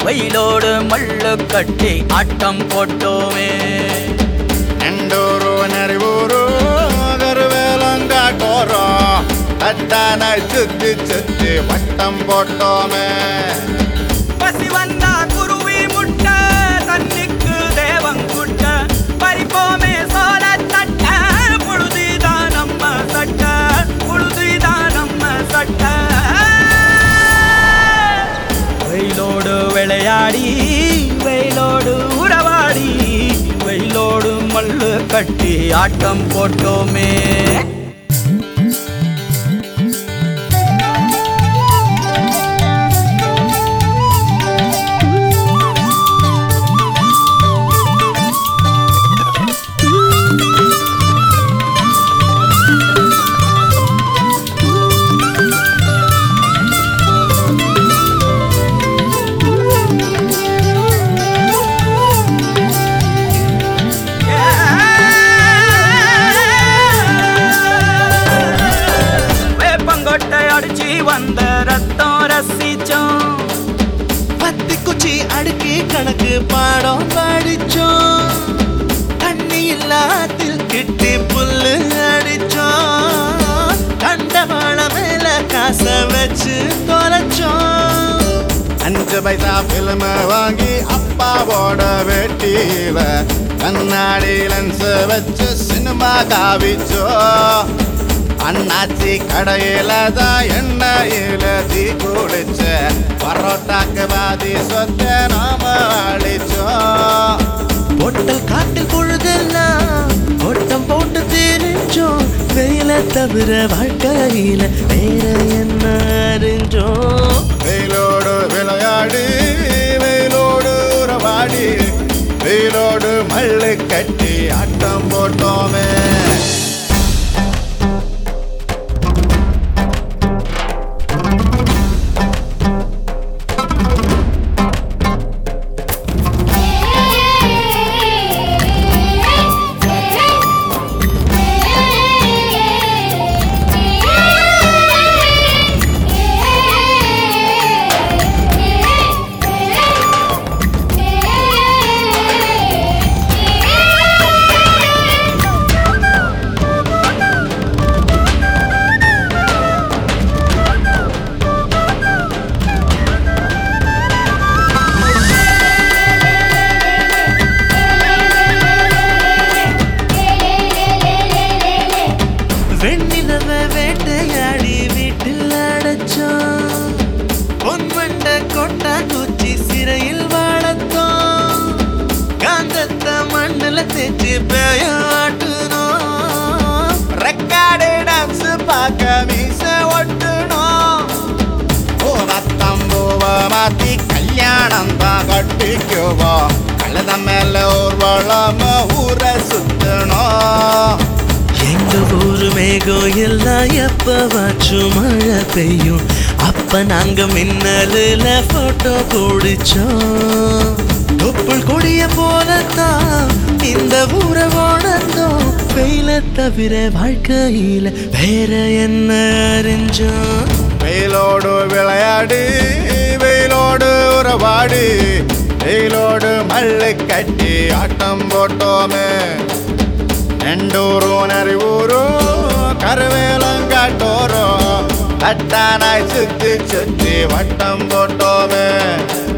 வெயிலோடு மல்லு கட்டி ஆட்டம் போட்டோமே ಎಂಡೂರು ನೆರವೂರು கருவேலங்காட்டோரோ தட்டான சுத்தி சுத்தி வட்டம் போட்டோமே பசி வந்தா குருவி முட்டை தண்ணிக்கு தேவங்குட்ட பறிப்போமே சோழ தட்ட புழுதிதான் நம்ம சட்ட புழுதிதான் நம்ம சட்ட வெயிலோடு விளையாடி வெயிலோடு உறவாடி வெயிலோடு மல்லு கட்டி ஆட்டம் போட்டோமே வேப்பங்கொட்டை அடிச்சு வந்த ரத்தம் ரசிச்சோம் பத்தி குச்சி அடுக்கி கணக்கு பாடம் படிச்சோம் தண்ணி இல்லாத்தில் கிட்டி புல்லு அடிச்சோம் கண்டவாள மேல காச வச்சு தொலைச்சோம் அஞ்சு பைசா பிலிம் வாங்கி அப்பாவோட வேட்டியில கண்ணாடி லென்ஸ் வச்சு சினிமா காவிச்சோ அண்ணாச்சி கடையில தான் எண்ணெயில தீ குளிச்ச பரோட்டாக்கு பாதி சொத்த நாம அழிச்சோம் பொட்டல் காட்டில் பொழுதெல்லாம் ஓட்டம் போட்டு தெரிஞ்சோம் வெயில தவிர வாழ்க்கையில வேற என்ன அறிஞ்சோம் வெயிலோடு விளையாடி வெயிலோடு உறவாடி வெயிலோடு மல்லு கட்டி ஆட்டம் போட்டோமே வெண்ணிலவ வேட்டையாடி வீட்டில் அடைச்சோம் பொன்வண்ட கொட்டா குச்சி சிறையில் வாழத்தோம் காந்தத்த மண்ணுல தேய்ச்சி பேயாட்டுனோம் ரெக்கார்டு டான்ஸ் பார்க்க மீச ஒட்டணும் பூவத்தம்பூவ மாத்தி கல்யாணம் தான் கட்டிக்குவோம் கழுத மேல ஊர்வலம் ஊரை சுத்தணும் எங்க ஊரு மேகம் எல்லாம் எப்பவாச்சும் மழை பெய்யும் அப்ப நாங்க மின்னலுல போட்டோ பிடிச்சோம் தொப்புள் கொடிய போலத்தான் இந்த ஊரை உணர்ந்தோம் வெயில தவிர வாழ்க்கையில வேற என்ன அறிஞ்சோம் வெயிலோடு விளையாடி வெயிலோடு உறவாடி வெயிலோடு மல்லு கட்டி ஆட்டம் போட்டோமே நெண்டூரும் நரிவூரும் கருவேலங்காட்டோரும் தட்டானாய் சுத்தி சுத்தி வட்டம் போட்டோமே